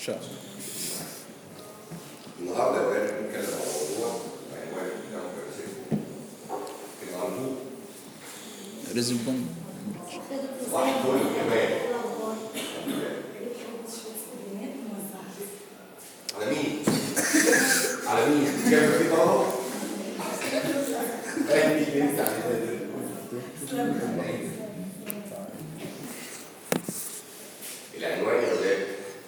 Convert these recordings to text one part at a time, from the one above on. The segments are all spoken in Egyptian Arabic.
شاء الله النهارده يا ولاد بنتكلم عن موضوع عنوان بتاعه كده العنبوب ريزن بوم واحد دول كمان على مين؟ على مين؟ جايب في طلبة؟ اهلي اللي انت عليه العنوان يا ولاد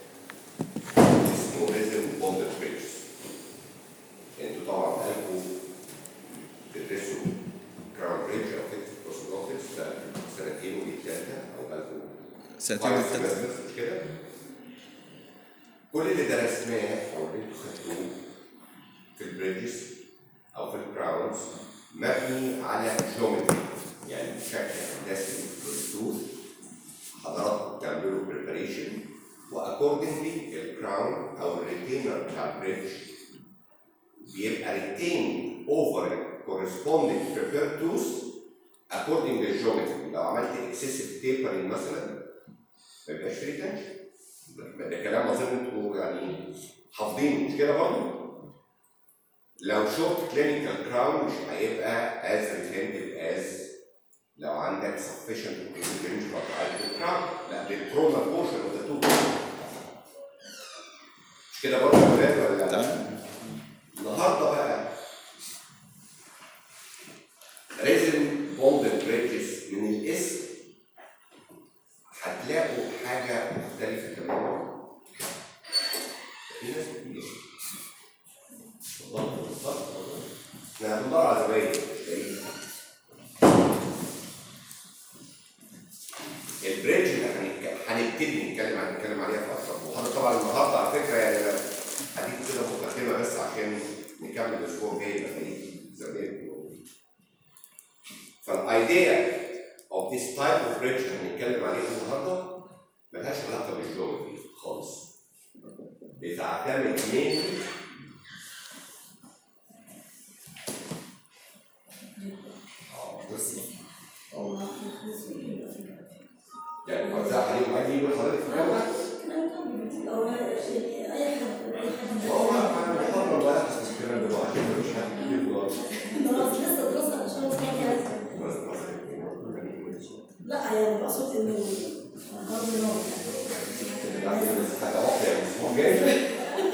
اسمه ريزم بوند بريدج انتوا طبعا قلبوا تدرسوا كراون بريدج او فيكس بروسيدوكس ده سنتين ودي ثلاثة او قلبوا سنتين five والتالتة. semesters مش كده؟ كل اللي درسناه او اللي انتوا خدتوه في البريدجز او في الكراونز مبني على جيومتري يعني شكل هندسي للدروس حضراتكم بتعملوا بريباريشن واكوردنجلي الكراون او الريتينر بتاع البريدج بيبقى ريتين اوفر corresponding prepared tooth according للجيومتري لو عملت excessive tapering مثلا ما يبقاش في ريتنشن ده كلام اظن انتوا يعني حافظينه مش كده برضه؟ لو شفت كلينيكال كراون مش هيبقى as retentive as لو عندك sufficient range for الكراون لا للتروما بورشن اوف ذا تو مش كده برضه يا ولاد ولا لا؟ تمام النهارده بقى ريزن بوند بريدجز من الاسم هتلاقوا حاجه مختلفه تماما في ناس كتير اتفضل اتفضل احنا هندور على زباين مش لاقيين. البريدج اللي هنتك- هنبتدي نتكلم عن نتكلم عليها في اكثر محاضره طبعا النهارده على فكره يعني انا هديك كده مقدمه بس عشان نكمل الاسبوع الجاي بقى ايه زمان فالايديا of this type of bridge اللي هنتكلم عليها النهارده ملهاش علاقه بالجيومتري خالص بتعتمد mainly اه بس يعني وزع عليهم اي يقول حضرتك في الجامعه هو ما بيحضر بقى يحفظ الكلام ده بقى عشان مش حد كبير ولا بس بس لا يعني بقصد انه غض النظر حاجه واحده يعني الاسبوع الجاي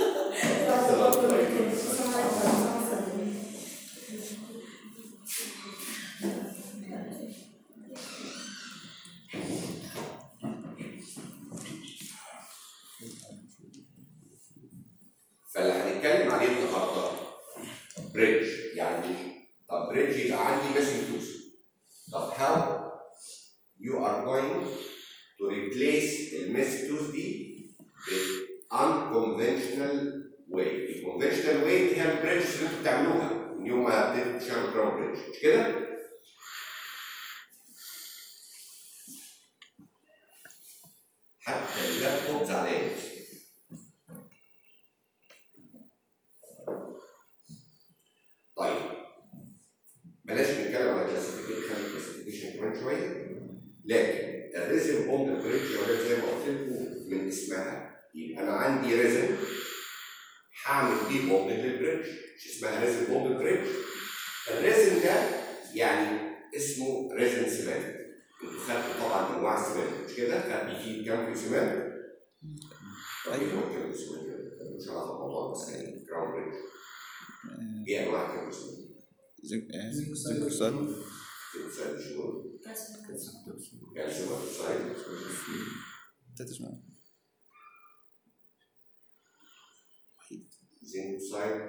فاللي هنتكلم عليه النهارده بريدج يعني طب بريدج يبقى عندي ميسنج توث طب how you are going to replace الميسنج توث دي ب unconventional way الconventional way دي هي البريدج اللي انتوا بتعملوها من يوم ما ابتديتوا تشتغلوا كراون بريدج مش كده؟ حتى اللابتوب زعلان طيب بلاش نتكلم على كلاسيفيكيشن خلي الكلاسيفيكيشن كمان شويه لكن الريزم بوند بريدج يا ولاد زي ما قلت لكم من اسمها يبقى انا عندي ريزم هعمل بيه بوند للبريدج مش اسمها ريزم بوند بريدج الريزم ده يعني اسمه ريزم سيمنت انتوا خدتوا طبعا انواع السيمنت مش كده؟ خد فيه كام في سيمنت؟ طيب هو كام في سيمنت؟ مش عارف الموضوع بس يعني جراوند بريدج ايه انواع كام في سيمنت؟ زنك آه، زنك أكسيد. تمثال شنو؟ كالسيوم اوكسايد تلات اسمه زنك اوكسايد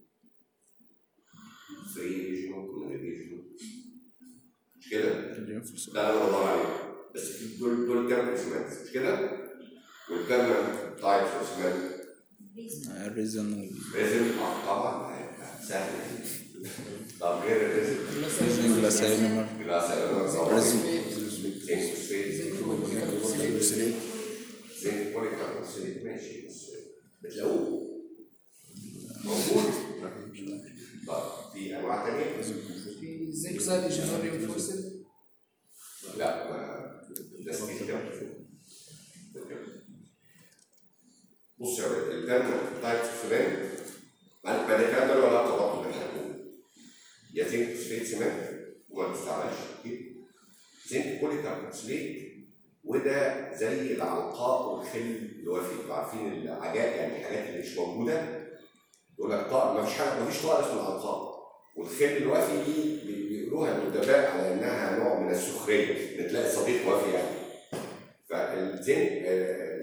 فري ريجنال كومن ريجنال مش كده؟ اليوم في السنة. ده اللي انا بدور عليه بس في دول دول كام سيمنت مش كده؟ والكام تايبس اوف سيمنت آه، ريزن وال- ريزن اه طبعا هيبقى سهل طب غير الريزن ريزن جلاسينومر جلاس ريزن زنك فوسفيت زنك بوليكاربونات ماشي بس بتلاقوه موجود طب في انواع تانية؟ في زنك سايد جنرال فورسل لا ما ده سبيل كده بص يا البيرمننت تايب سيمنت ما ما ده الكلام ده له علاقه برضه بالحكومه يا زنك فوسفات سيمنت وما بيستعملش كتير زنك بولي كاربوكسيليت وده زي العنقاء والخل الوفي انتوا عارفين العجائب يعني الحاجات اللي مش موجوده يقول لك طائر ما فيش حاجه ما فيش طائر اسمه العنقاء والخل الوفي دي بي- بيقولوها الادباء على انها نوع من السخريه ان تلاقي صديق وفي يعني فالزنك آه،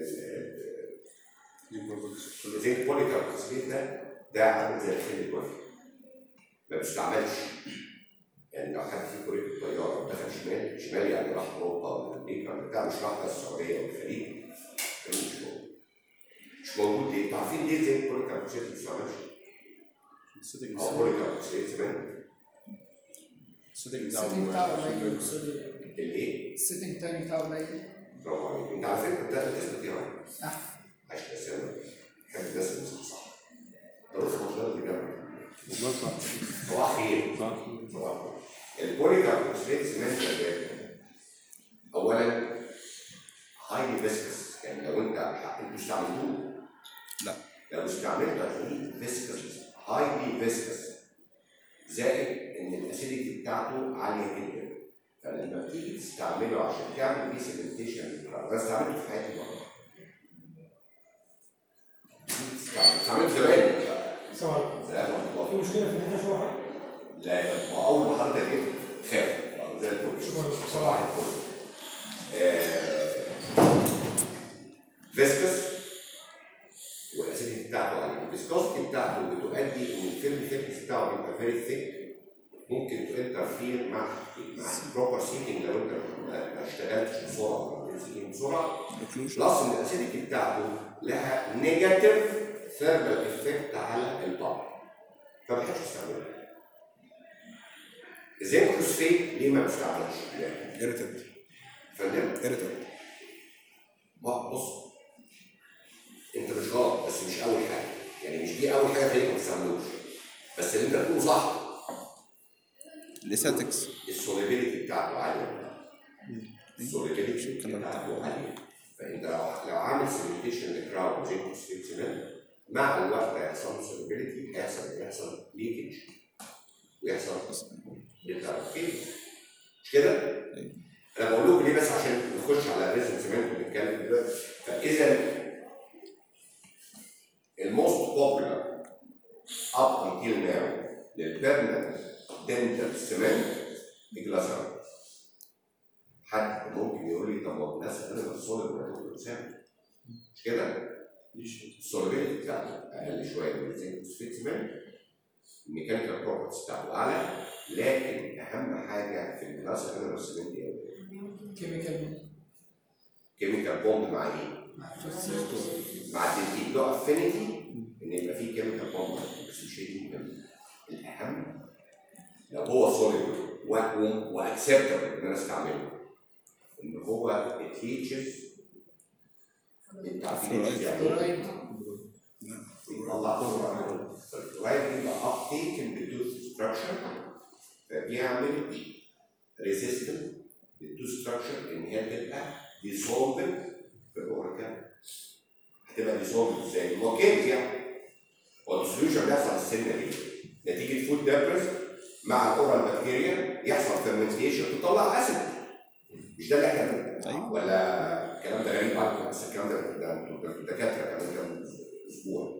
الزنك بولي كاربوكسيليت ده ده عامل زي الخل الوفي ما بيستعملش يعني لو حد فيكم ركب طياره ودخل شمال شمال يعني راح اوروبا ولا امريكا ولا بتاع مش راح بس السعوديه والخليج كان مش موجود مش موجود ليه؟ انتوا عارفين ليه زي بولي كاربوكسيليت ما بيستعملش؟ او بولي كاربوكسيليت زمان السيتنج بتاعه قليل الايه؟ السيتنج تايم بتاعه قليل برافو عليك انت على فكره بتاخد الاسم بتاعه صح عايش اسامه بحب الناس اللي صح ده بص المشروع اللي جنبك صباح خير صباح الخير. البولي كاربوكسيليت سمنت يا جماعة. اولا هايلي فيسكس يعني لو انت انتوا استعملتوه لا لو استعملته هتلاقيه فيسكس هايلي فيسكس زائد ان الاسيديتي بتاعته عاليه جدا فلما بتيجي تستعمله عشان تعمل بيه سيجمنتيشن انا استعملته في حياتي مره استعملت- استعملته زمان سواء سلام ورحمه الله في مشكله في النفس واحد لا ما اول ما حضرتك جيت خاف زي الفل صباح الفل آه، فيسكس والاسيديتي بتاعته عاليه الفيسكوستي بتاعته بتؤدي ان الفيلم ثيكنس بتاعه بيبقى فيري ثيك ممكن تنترفير مع مع البروبر سيتنج لو انت ما ما اشتغلتش بسرعه ولا سيتنج بسرعه اوكلوجن بلس ان الاسيديتي بتاعته لها نيجاتيف ثيرمال افكت على الطعم فما بحبش استعملها زي الفوسفيت ليه ما بستعملش؟ يعني irritant فاهم؟ irritant بقى بص انت مش غلط بس مش اول حاجه يعني مش دي اول حاجه خليك ما تستعملوش بس اللي انت بتقوله صح الاساتكس السوليبيليتي بتاعته عاليه السوليبيليتي الكلام بتاعته بتاعه. عاليه فانت لو لو عامل سيميوليشن لكراود زي فوسفيت سيمنت مع الوقت هيحصل سوليبيليتي هيحصل يحصل ليكج ويحصل للتركيز مش كده؟ انا بقول لكم ليه بس عشان نخش على الريزن سيمنت ونتكلم دلوقتي فاذا الموست بوبولار up until now للبيرمننت دنتال سيمنت الجلاسر حد ممكن يقول لي طب ما هو الناس انا الصولر ولا دكتور اسامه مش كده؟ السوليبيليتي بتاعته اقل شويه من الزنك فوسفيت سيمنت الميكانيكال بروبرتيز بتاعته اعلى لكن اهم حاجه في الجلاس انا سيمنت ايه؟ كيميكال كيميكال بوند مع ايه؟ مع الدنتين له افينيتي ان يبقى فيه كيميكال بوند بس مش هي دي المهمة. الاهم لو هو سوليد واكسبتبل ان انا استعمله ان هو اتريتشز انت عارفين فلورايد. يعني فلورايد بيطلع فلورايد فالفلورايد بيبقى uptaken بالتوث ستراكشر فبيعمل ريزيستنت للتوث ستراكشر ان هي تبقى ديسولفد في الاورجان هتبقى ديسولفد ازاي؟ هو كده يعني هو الديسوليوشن بيحصل السنه دي نتيجه فود دابرز مع الاورال بكتيريا يحصل فيرمنتيشن تطلع اسيد مش ده اللي احنا بنقوله. أيوة. ولا الكلام ده غريب عنكم بس الكلام ده ده انتوا ده انتوا دكاتره كمان كام اسبوع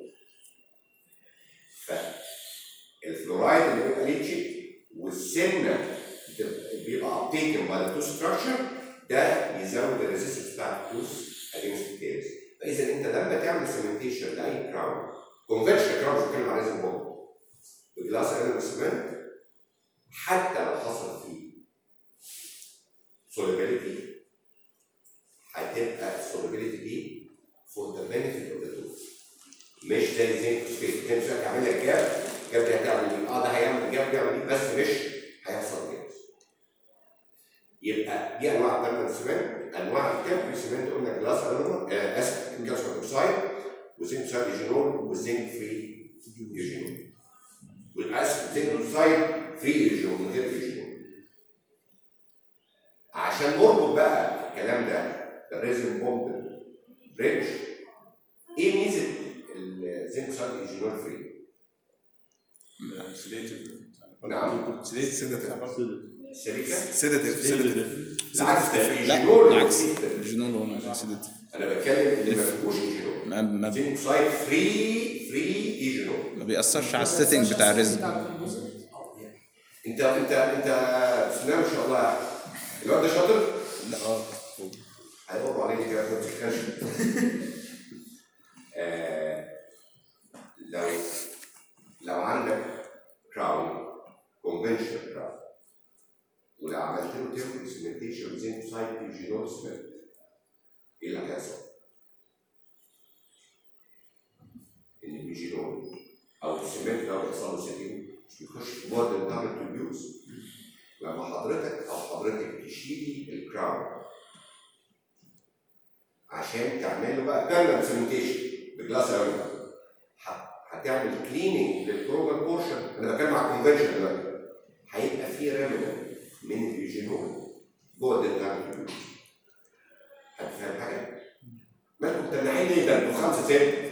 فالفلورايد اللي بيبقى ليتشي والسنه بتبقى- بيبقى ابتيكن باي ذا تو ستراكشر ده يزود الريزيستنس بتاع التوث اجينست الكيرز فاذا انت لما تعمل سيمنتيشن لاي كراون كونفكشن كراون مش بتكلم على ريزن بوند بجلاس ايرون سيمنت حتى لو حصل فيه solubility هتبقى السوليبيليتي دي فور ذا بنفيت اوف ذا توث مش زي زي الفوسفيت تمسك اعمل لك جاب جاب دي هتعمل ايه؟ اه ده هيعمل جاب بيعمل ايه بس مش هيحصل كده يبقى دي انواع البيرمنت سيمنت انواع التمبري سيمنت قلنا جلاس الومنيوم آه اسف جلاس اوكسايد وزنك سايد يوجينول وزنك فري يوجينول والاسف زنك اوكسايد فري يوجينول من غير يوجينول عشان نربط بقى الكلام ده بالريزن بومب بريدج ايه ميزه ال- inside regional free. سيديتيف نعم. سيديتيف سيليكا سيديتيف سيديتيف بالعكس ده لا الجينول بالعكس والإيستر. الجنون هو سيديتيف انا بتكلم اللي ما فيهوش ايجينول ما ما, زين سايد فري فري ايجينول ما بيأثرش على السيتنج بتاع الريزم انت انت انت بسم الله ما شاء الله الواد ده شاطر لا اه هيقولوا عليه كده ما تسخنش آه، لو لو عندك كراون كونفنشن كراون ولو عملت له تيرمال سيمنتيشن زين سايد بيجينول سمنت ايه اللي هيحصل؟ ان البيجينول او السمنت لو بيحصل له سيتنج مش بيخش في بعد الدبل تيوبيوز لما حضرتك او حضرتك تشيلي الكراون عشان تعمل له بقى بيرمنت سيمنتيشن بجلاس ارينا هتعمل كليننج للكرومال بورشن انا بتكلم على الكونفنشن دلوقتي هيبقى في ريمنت من اليوجينول جوه الدنتال هتفهم حاجه؟ مالكم متنعين ليه ده انتوا خمسه سته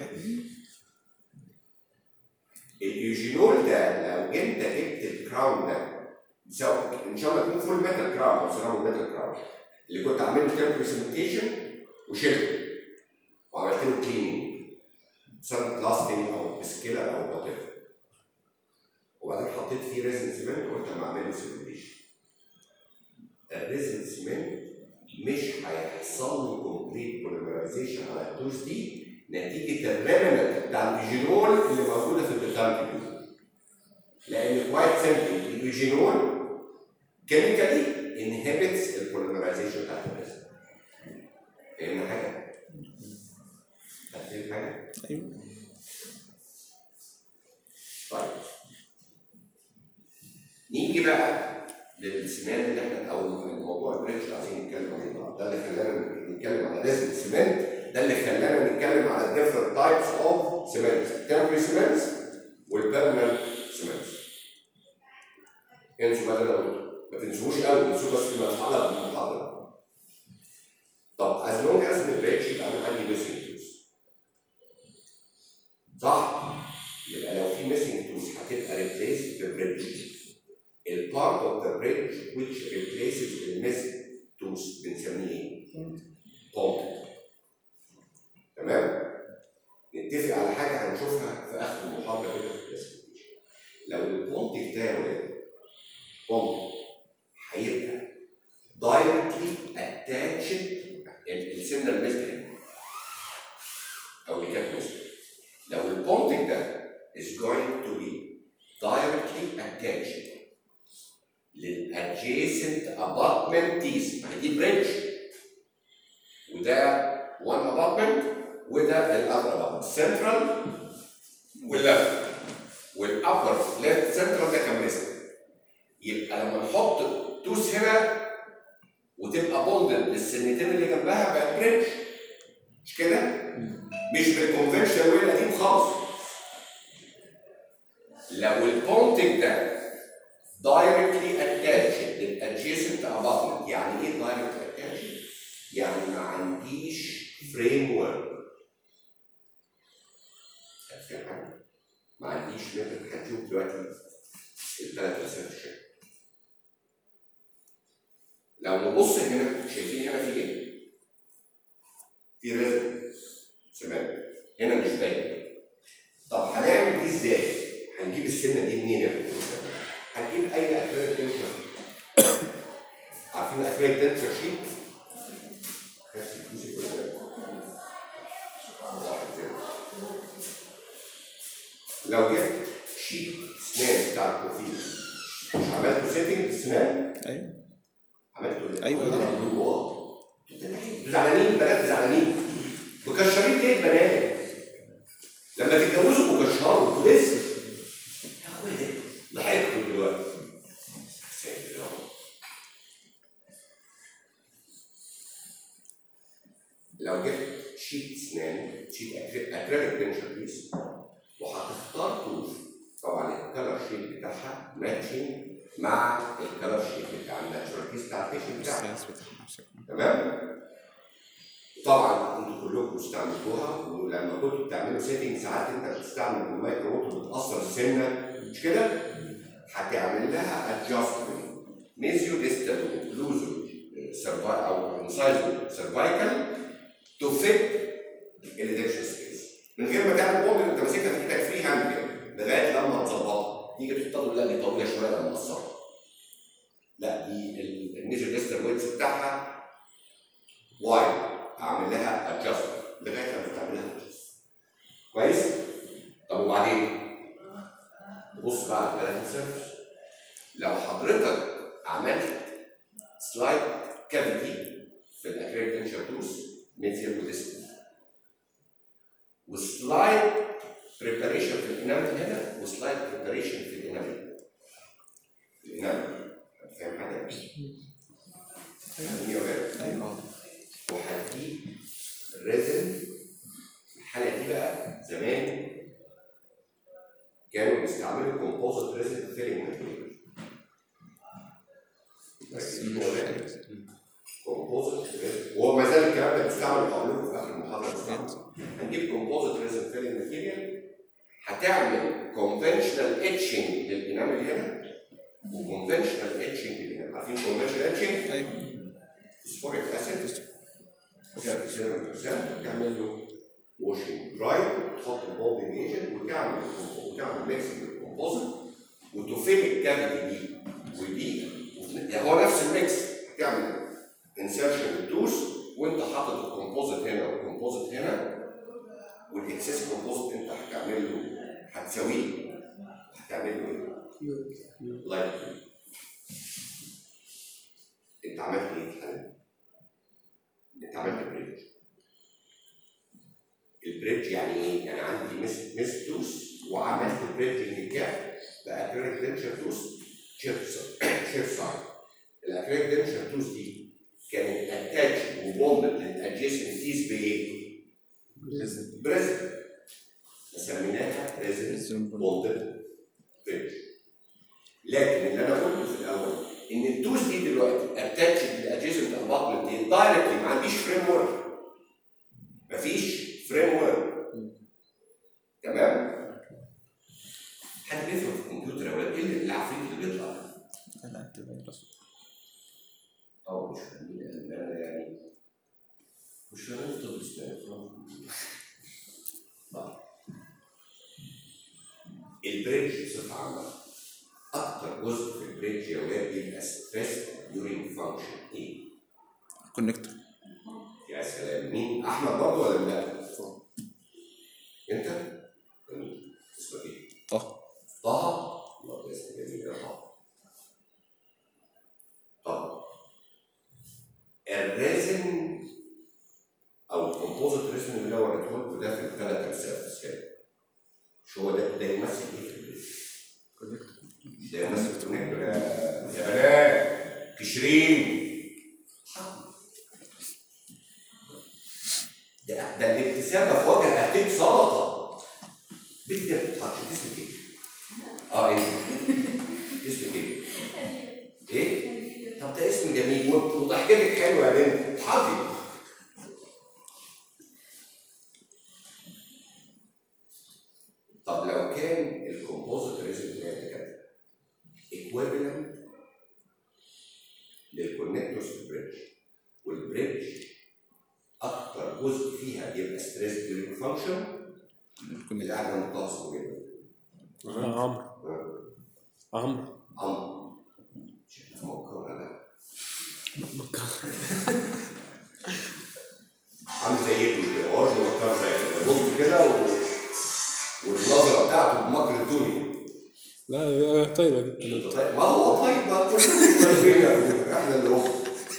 اليوجينول ده لو انت جبت الكراون ده سواء ان شاء الله يكون فول ميتال كراون او سيرامو ميتال كراون اللي كنت عامل له برزنتيشن وشلته وعملت له كليننج بسبب بلاستيك او بسكيلر او وات وبعدين حطيت فيه ريزن سيمنت وقلت اما اعمل له سيمنتيشن الريزن سيمنت مش هيحصل له كومبليت بوليمرايزيشن على الدوز دي نتيجه الريمنت بتاع الجينول اللي موجوده في الديتامك لان كوايت سيمبل اليوجينول كيميكالي انهبتس البوليمرايزيشن بتاعت الريزن فهمنا حاجه؟ فاهم حاجه؟ ايوه طيب نيجي بقى للسمات اللي احنا او الموضوع البريتش اللي عايزين نتكلم عليه النهارده. ده اللي خلانا نتكلم على ريزن السمنت ده اللي خلانا نتكلم على الديفرنت تايبس اوف سمنت التمبري سمنتس والبيرمننت سمنتس انسوا بقى اللي انا قلته ما تنسوش قوي انسوا بس في مرحله من المحاضره طب از لونج از ما بريتش يبقى انا عندي ميسنج توز صح؟ يبقى لو في ميسنج توز هتبقى ريبليس ببريدج البارت اوف ذا بريدج which replaces the missing tooth بنسميه ايه؟ بونت تمام؟ نتفق على حاجه هنشوفها في اخر المحاضره كده في الكلاسيفيكيشن لو البونت ده يا ولاد بونت هيبقى directly attached السنه المثل او اللي كانت مثل لو البونتنج ده is going to be directly attached للadjacent apartmentees ما هي دي بريدج وده one apartment وده الاذر apartment central واللفت والابر ليفت سنترال ده كان مثل يبقى لما نحط توس هنا وتبقى بوندد للسنتين اللي جنبها بقت بريدج مش كده؟ مش بالكونفنشن واي القديم خالص لو البونتنج ده دايركتلي اتاتشد للادجيسنت ابارتمنت يعني ايه دايركت اتاتشد؟ يعني ما عنديش فريم ورك ما عنديش ميثود هتشوف دلوقتي الثلاث اسئله لو نبص هنا شايفين هنا في ايه؟ في رزق سمات هنا مش باين طب هنعمل دي ازاي؟ هنجيب السنه دي منين يا دكتور؟ هنجيب اي اكريليك تنشر عارفين الاكريليك تنشر شيت؟ لو جبت شيت اسنان بتاع البروفيل مش عملته سيتنج اسنان ايوه عملته أيوة. الله زعلانين البنات زعلانين مكشرين ليه البنات؟ لما تتجوزوا مكشروا لسه يا اخويا ضحكتوا دلوقتي ساتر يا رب. لو جبت شيت اسنان شيت اكريليك بنشر بيس وهتختار طول طبعا الكلر شيت بتاعها ماتشنج مع الكلر شيت بتاع الناتشورال بيس بتاع البيشنت بتاعك السياس بتاع نفسك تمام طبعا انتوا كلكم استعملتوها ولما كنتوا بتعملوا سيتنج ساعات انت بتستعمل المايكرو موتور بتاثر السنه مش كده؟ هتعمل لها ادجستمنت ميزيو ديستال اوكلوزو سيرفاي او انسايزو سيرفايكال تو فيت الادكشن سبيس من غير ما تعمل بومب انت ماسكها في ايدك فري هاند كده لغايه لما تظبطها تيجي تحطها تقول لا دي طويله شويه لما مقصره لا دي الميزيو ديستال ويتس بتاعها وايد اعمل لها ادجست لغايه لما تعملها ادجست كويس؟ طب وبعدين بص بقى على الثلاثة سيرفس لو حضرتك عملت سلايد كافيتي في الاكريليك تنشر توس ميديال وديستال وسلايد بريباريشن في الانامل هنا وسلايد بريباريشن في الانامل الانامل فاهم حاجه؟ فاهمني يا ولاد؟ ايوه وهديك ريزن الحاله دي بقى زمان كانوا بيستعملوا كومبوزيت ريزن فيلينج ماتيريال كومبوزيت ريزن وهو ما زال الكلام ده بيستعمل هقول لكم في اخر المحاضره بيستعمل هنجيب كومبوزيت ريزن فيلينج ماتيريال هتعمل كونفشنال اتشنج للانامل هنا وكونفشنال اتشنج للانامل عارفين كونفشنال اتشنج؟ ايوه فوسفوريك اسيد تعمل له واشنج دراي تحط البولدنج ايجنت وتعمل وتعمل ميكسنج بالكومبوزيت وتفل الكافيتي دي ودي يعني هو نفس الميكس تعمل انسرشن للدوس وانت حاطط الكومبوزيت هنا والكومبوزيت هنا والاكسس كومبوزيت انت هتعمل له هتساويه هتعمل له ايه؟ لايك انت عملت ايه في الحاله؟ انت عملت بريدج البريدج يعني ايه؟ يعني عندي مس مس توس وعملت بريدج للكاب باكريليك دنشر توس شيف سايد الاكريليك دنشر توس دي كانت اتاتش وبوند للادجيسنت تيس بايه؟ بريزن سميناها بريزن بوندد بريدج لكن اللي انا قلته في الاول ان التوز دي دلوقتي اتاتش للادجيسنت اباطمنت دي دايركتلي ما عنديش فريم ورك مفيش فريم ورك تمام حد بيفهم في الكمبيوتر يا ولاد ايه اللي- العفريت اللي بيطلع الانتي فيروس اه مش فاهمين يعني انا يعني مش فاهم طب اسمه البريدج بصفه عامه اكتر جزء في البريدج يا ولاد بيبقى ستريس ديورينج فانكشن ايه؟ كونكتور يا سلام مين؟ احمد برضه ولا لا؟ انت؟ جميل اسمك ايه؟ طه طه؟ الله ده اسم جميل يا طه. طب الريزن او الكومبوزيت ريزن اللي انا وريته لكم ده في الثلاث امثال كده مش هو ده ده يمثل ايه في الريزن؟ ده يمثل كونكتور يا يا بنات كشرين ده ده الابتسامه في وجه اخيك سلطه بنت ما بتضحكش اسمك ايه؟ اه ايه؟ اسمك ايه؟ ايه؟ طب ده اسم جميل وانت- وضحكتك حلوه يا بنت اضحكي طب لو كان الكومبوزيت ريزن ده كده ايكويفالنت للكونكتورز في البريدج والبريدج اكتر جزء فيها بيبقى ستريس ديورينج فانكشن اللي الكونكتور قاعد متواصل جدا آه، عمرو عمرو عمرو شايف مكرر ده عامل زي ابني كده عرض مكرر زي كده بص كده و... والنظره بتاعته بمكر الدنيا لا هي طيبة جدا طيب ما هو طيب ما كلنا طيبين يا أبونا، احنا اللي هم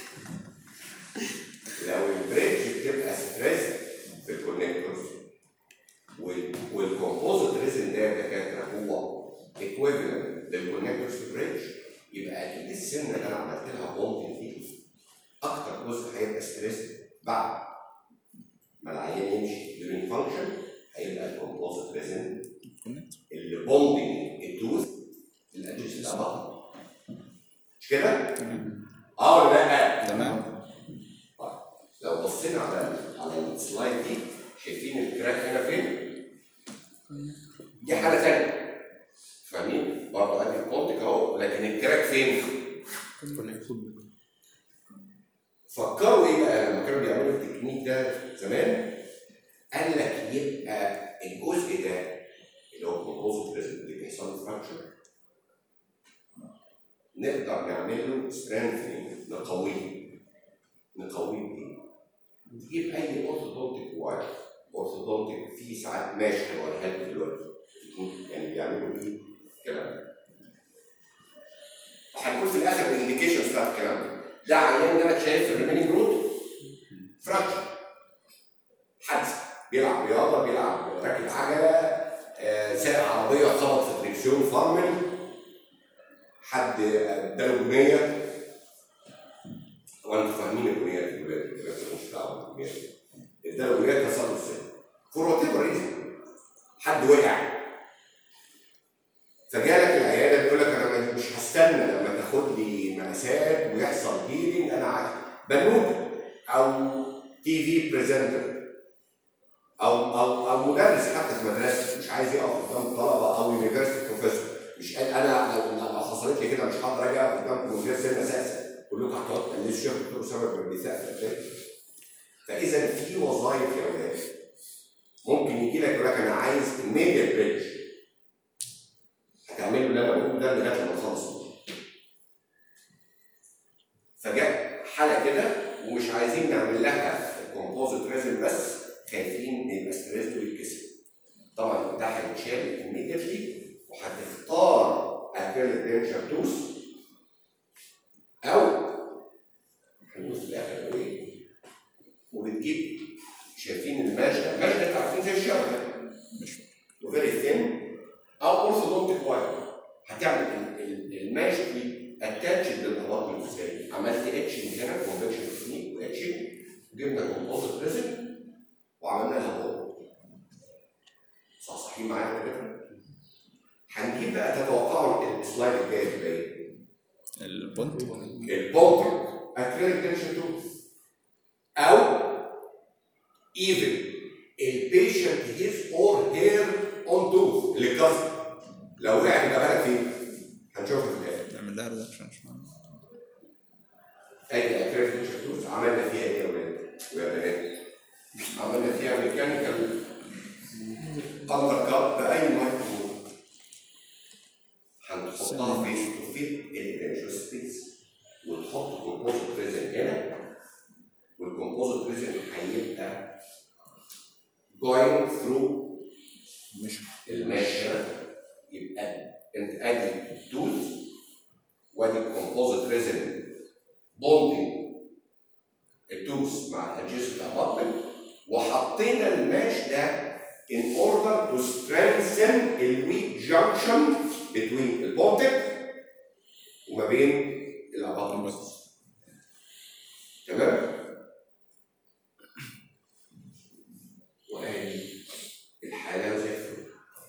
لو البريدج بتبقى ستريس في الكونكتورز وال- والكومبوزيت ريزن ده يا دكاتره هو ايكويفالنت للكونكتورز في البريدج يبقى اكيد السنه اللي انا عملت لها بوند دي اكتر جزء هيبقى ستريس بعد ما العيان يمشي during function هيبقى الكومبوزيت ريزن الكونكتور اللي بوندنج التوث الاجهزه الاباطه مش كده؟ اه ولا لا؟ تمام طيب لو بصينا على على السلايد دي شايفين الكراك هنا فين؟ دي حاله ثانيه فاهمين؟ برضه ادي البونتك اهو لكن الكراك فين؟ فكروا ايه بقى لما كانوا بيعملوا التكنيك ده زمان؟ قال لك يبقى الجزء ده اللي هو الكومبوزيت ريزم اللي بيحصل له فراكشر نقدر نعمل له سترينثنينج نقويه نقويه بايه؟ تجيب اي اورثودونتيك واير اورثودونتيك في ساعات ماشي هوريها لك دلوقتي يعني بيعملوا ايه الكلام ده هنقول في الاخر الانديكيشنز بتاعت الكلام ده ده عيان ده انا شايف الريمينينج روت فراكشر حادثه بيلعب رياضه بيلعب راكب عجله آه، سايق عربيه خبط في دريكسيون فرمل حد اداله بنيه طبعا انتوا فاهمين البنيات دي ولاد مش دعوه بالبنيات دي اداله بنيه كسر له السن فور وات ايفر ريزن حد وقع فجالك العياده بيقول لك انا مش هستنى لما تاخد لي مقاسات ويحصل هيلينج انا عايز بنوته او تي في بريزنتر او او او مدرس حتى في مدرسه مش عايز يقف قدام طلبه او يونيفرستي بروفيسور مش قال انا لو لو حصلت لي كده مش هقدر اجي اقف قدامكم من غير سن اساسا كلكم هتقعدوا تقلدوا الشيخ دكتور اسامه بن بيسقف فاذا في وظائف يا ولاد ممكن يجي لك يقول لك انا عايز الميديا بريدج هتعملوا اللي انا بقوله ده لغايه لما نخلص فجاء حاله كده ومش عايزين نعمل لها الكومبوزيت ريزن بس خايفين يبقى ستريس ويتكسر طبعا ده هيتشال immediately وهتختار اكريليك دينشر توس او هنقول في الاخر ايه وبتجيب شايفين الماشة الماشة ده عارفين زي الشبكة وفيري ثين او اورثودونتيك واير هتعمل ال- ال- الماش دي اتاتش للاباطمنت ازاي؟ عملت اتشنج هنا كونفكشن تكنيك واتشنج وجبنا كومبوزيت ريزن وعملنا لها بول صحصحين معايا كده؟ هنجيب بقى تتوقعوا السلايد الجاي تبقى ايه؟ البونت البولتنج اكريليك تنشن توب او even البيشنت هيز اور هير اون توث اللي اتكسر لو وقع يبقى بالك فين؟ هنشوفها في الاخر نعمل لها ريدكشن مش معنى ادي اكريليك تنشن توب عملنا فيها ايه يا ولاد ويا بنات؟ عملنا فيها ميكانيكال اندر كاب باي مايكرو هنحطها فيس تو فيت الانشو سبيس وتحط كومبوزيت ريزن هنا والكومبوزيت ريزن هيبقى going through مش الماشية يبقى انت ادي التوث وادي الكومبوزيت ريزن بوندنج التوث مع الادجست ابارتمنت وحطينا الماش ده in order to strengthen the weak junction between البونتك وما بين الابارتمنت تمام؟ وادي الحالة زي الفل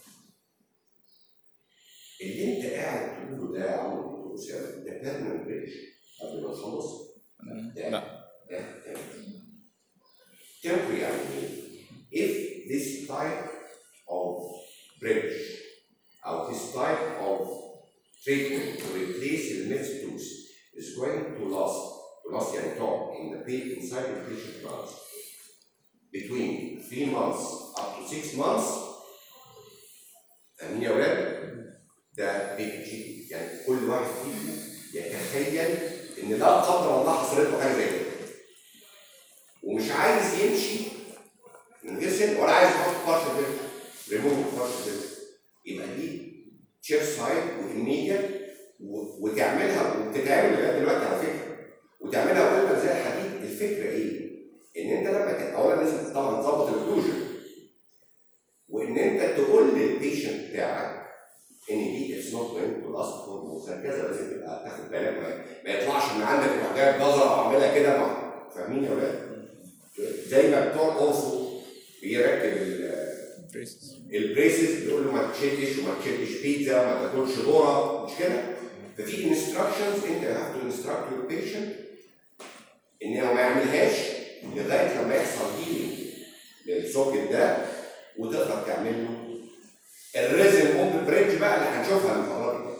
اللي انت قاعد تقوله ده يا عم دكتور اسامه ده بيرمننت بريدج قبل ما نخلص ده لا ده temporary يعني ايه؟ if this type of bridge or this type of treatment to replace the mixed tooth is going to last to last يعني تقعد in the pain inside the patient mouth between 3 months up to 6 months فاهمين يا ولاد؟ ده بيجي يعني كل واحد فيكم يتخيل ان لا قدر الله حصلت له حاجه زي كده ومش عايز يمشي من غير سن ولا عايز يحط بارشل بيرت ريموف بارشل بيرت يبقى دي تشير سايد واميديا وتعملها وبتتعمل لغايه دلوقتي على فكره وتعملها قلبا زي الحديد الفكره ايه؟ ان انت لما ت- اولا لازم طبعا تظبط الاوكلوجن وان انت تقول للبيشنت بتاعك ان دي اتس نوت جوينج تو لاست فور مور كذا لازم تبقى تاخد بالك ما, ما يطلعش من عندك تروح جايب جزره وعاملها كده مع فاهمين يا ولاد؟ زي ما بتوع الاوسو بيركب ال- بريسز البريسز بيقول له ما تشدش وما تشدش بيتزا وما تاكلش ذره مش كده؟ ففي انستراكشنز انت هاف تو انستراكت يور بيشنت ان هو ما يعملهاش لغايه لما يحصل هيلينج للسوكت ده وتقدر تعمل له الريزن اوف بريدج بقى اللي هنشوفها المره دي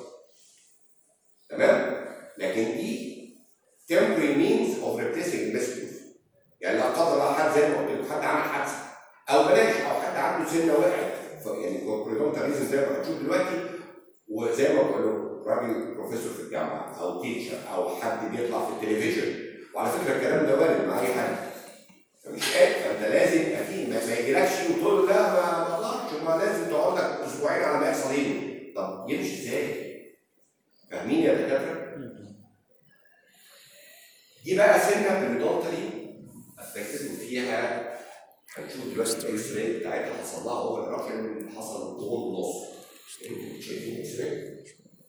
تمام لكن دي temporary means of replacing misuse يعني لا قدر الله حد زي ما قلت لكم حد عمل حادثه او بلاش او حد عنده سنه وقعت ف- يعني كومبريدونتا ريزن زي ما هنشوف دلوقتي وزي ما بقول لكم راجل بروفيسور في الجامعه او تيتشر او حد بيطلع في التلفزيون وعلى فكره الكلام ده وارد مع اي حد فمش قادر فانت لازم يبقى فيه ما ما يجيلكش وتقول له لا ما ما اقدرش ما لازم تقعد لك اسبوعين على ما يحصل ايه طب يمشي ازاي؟ فاهمين يا دكاتره؟ دي بقى سنه بريدونتري افكتد وفيها هنشوف دلوقتي الاكس راي بتاعتها حصل لها هو الراجل اللي حصل ضغط نص انتوا شايفين الاكس راي؟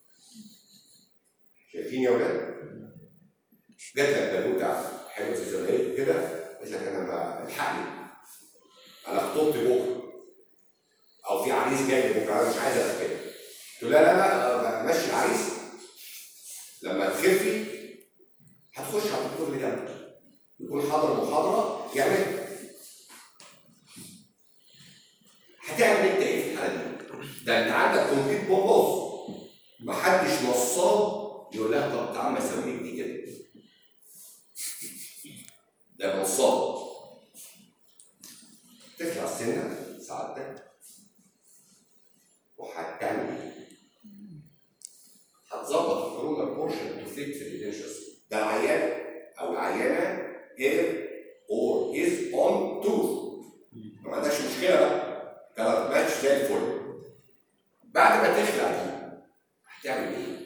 شايفين يا ولاد؟ جات لك بنوته حلوه زي زمان كده قلت لك انا ما الحقني انا خطبت بكره او في عريس جاي بكره انا مش عايز ابقى كده تقول لا لا لا ماشي العريس لما تخفي هتخش على الدكتور اللي جنبك يكون حاضر محاضره يعملها هتعمل انت ايه في الحاله دي؟ ده انت عندك كومبليت بومبوز محدش نصاب يقول لها طب تعالى ما اسوي لك دي كده ده نصاب تطلع السنه سعادتك وهتعمل ايه؟ هتظبط الكورونا بورشن تو فيت في الانشس ده العيان او العيانه جير اور از اون تو ما عندهاش مشكله بقى كانت ماتش زي الفل بعد ما تخلع دي هتعمل ايه؟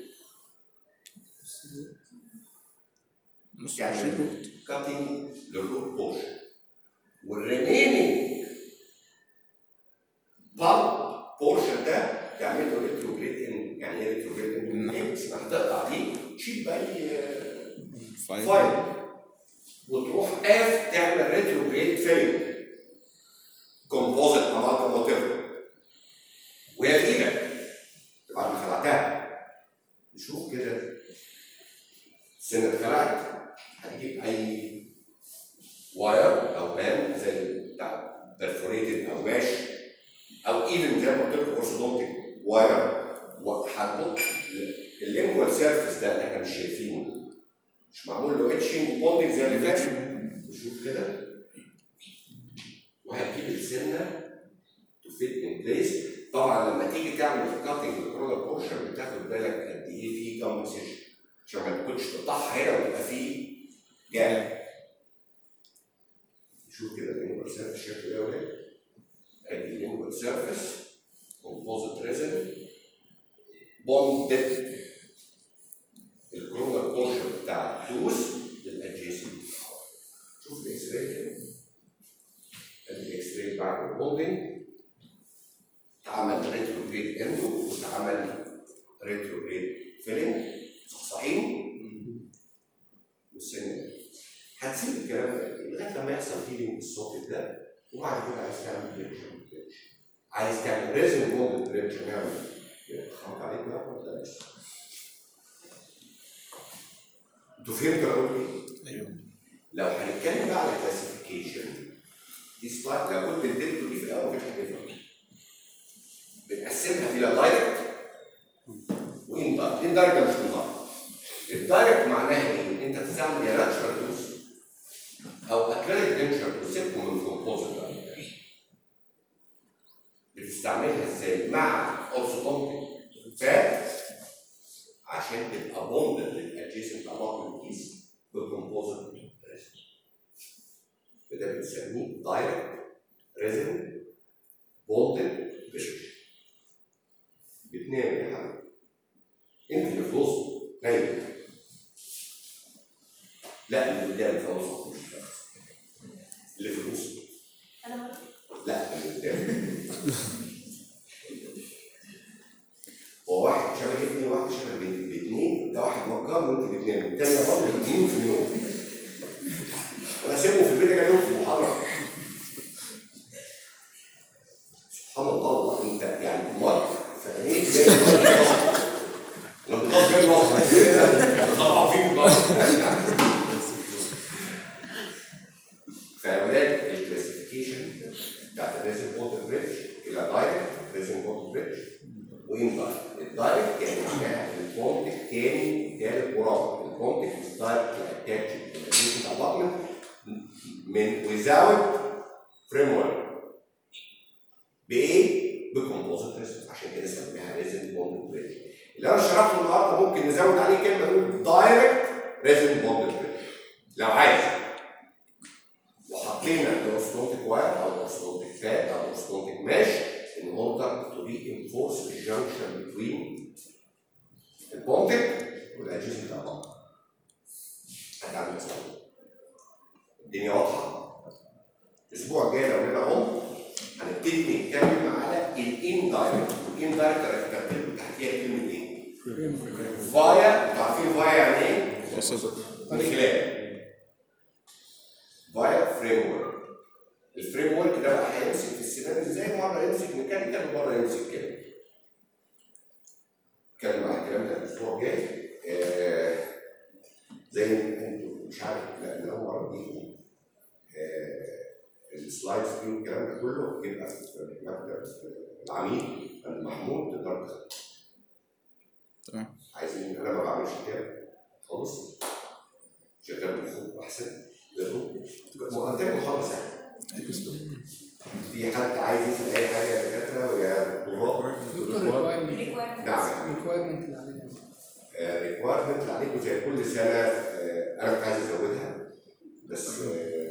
تعمل كاتنج للروت بورشن والريمينينج بالب بورشن ده تعمل له ريتروجريد ان يعني ايه ريتروجريد ان؟ يعني هتقطع دي تشيل باي فايل فايل وتروح قاف تعمل ريتروجريد فيلم كومبوزيت امالجم وات وهي في ايدك بعد ما خلعتها نشوف كده السنه اتخلعت هتجيب اي واير او بان زي بتاع برفوريتد او باش او ايفن زي ما قلت لكم اورثودونتيك واير وهتحط اللينجوال سيرفيس ده اللي احنا مش شايفينه مش معمول له اتشنج بوندنج زي اللي فات نشوف كده وهتجيب السنه تو فيت ان بليس طبعا لما تيجي تعمل كاتنج للكورونا بورشن بتاخد بالك قد ايه في جام سيشن عشان ما تكونش تقطعها هنا ويبقى في جاب نشوف كده اللينجوال سيرفيس شكله ايه يا ولاد ادي اللينجوال سيرفيس كومبوزيت ريزن بوندد الكورونا بورشن بتاع الدوس للادجيسنت شوف الاكس راي كده ادي الاكس راي بعد البوندنج اتعمل ريتروجريد اندو واتعمل ريتروجريد فيلنج صحصحين والسن هتسيب الكلام ده لغايه لما يحصل هيلينج بالصوت ده وبعد كده عايز تعمل بريدج عايز تعمل ريزن مود بريدج نعمل خبط عليك بقى ولا لسه؟ انتوا فهمتوا انا قلت ايه؟ ايوه لو هنتكلم بقى على كلاسيفيكيشن دي سلايد لو كنت اديته دي في الاول مش هتفهم بنقسمها الى دايركت واندايركت اندايركت مش اندايركت الدايركت معناها ايه؟ ان انت تستعمل يا ناتشرال دوز او اكريليك دنشر وسيبكم من كومبوزيت بقى بتستعملها ازاي؟ مع اورثودونتيك فات عشان تبقى بوند للادجيسنت اماكن الكيس بالكومبوزيت ريزن وده بنسميه دايركت ريزن بوندد بريشر بتنام يا حبيبي انت اللي في وسط نايم لا اللي قدام في وسط اللي في الوسط لا اللي قدام هو واحد شبه ابني وواحد شبه بنتي الاثنين ده واحد مكار وانت الاثنين الثاني برضه الاثنين في اليوم انا سيبه في البيت اجي في المحاضره سبحان الله والله انت يعني مر في عينيك زي الانقاذ جاي مصر طبعا فيك بقى واندايركت الدايركت يعني معناها البونت الثاني ثالث ورابع البونت مش دايركت اتاتش الريزنت ابارتمنت من without framework بايه؟ بكومبوزيت ريزن عشان كده سميها ريزن بوند بريدج اللي انا شرحته النهارده ممكن نزود عليه كلمه نقول دايركت ريزن بوند بريدج لو عايز وحطينا الاوستونتيك واير او الاوستونتيك فات او الاوستونتيك ماش in order to reinforce the junction between البونتك والادجيسنت بتاع بعض. هتعمل ازاي؟ الدنيا واضحه؟ الاسبوع الجاي لو لنا عمر هنبتدي نتكلم على الاندايركت والاندايركت انا كتبت له تحتيها كلمه ايه؟ فايا انتوا عارفين فايا يعني ايه؟ من خلال فايا فريم ورك الفريم ورك ده بقى هيمسك في السنان ازاي مره يمسك ميكانيكال ومره يمسك كده اتكلم على الكلام ده الاسبوع الجاي آه، زي ما انتوا مش عارف لا انا اول مره دي السلايدز دي والكلام ده كله يبقى في مكتب العميد عند محمود تقدر تاخده. تمام. عايزين انا ما بعملش كده خالص شغال بخوف احسن غيره مقدمه محاضره سهله في حد عايز يسال اي حاجه يا دكاتره ويا دكتوراه دكتور ريكوايرمنت نعم ريكوايرمنت اللي علينا ريكوايرمنت اللي عليكم زي كل سنه آه، انا كنت عايز ازودها بس آه،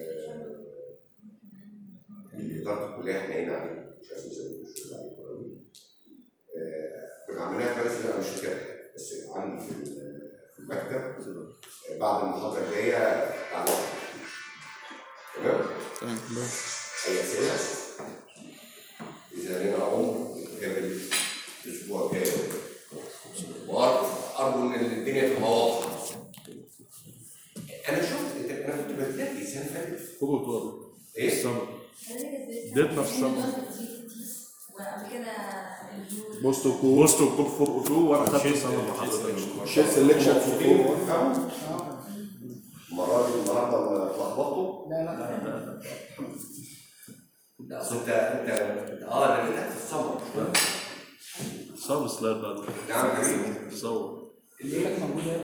الاداره الكليه احنا هنا عليكم مش عايزين نزود الشغل عليكم قوي آه، كنا عاملينها بس انا مش فاكرها بس عندي في ال- في المكتب آه، بعد المحاضره الجايه تعالوا تمام؟ تمام أي أسئلة؟ إذا لنا عمر نتقابل الأسبوع الجاي وأرجو أرجو إن الدنيا تبقى واضحة. أنا شفت أنا كنت بتلاقي السنة اللي فاتت فوق طول إيه؟ السمر اديتنا في السمر وقبل كده بوست وكو بوست وكوب فور اوتو وانا خدت السنه مع حضرتك شيت سelection مبسوطين فوق وتفهموا؟ اه المرة دي النهاردة اتلخبطتوا؟ لا لا لا أصل أنت أنت أه أنا جيتك في السمر صور سلايد بعد كده نعم حبيبي صور اللي لك موجوده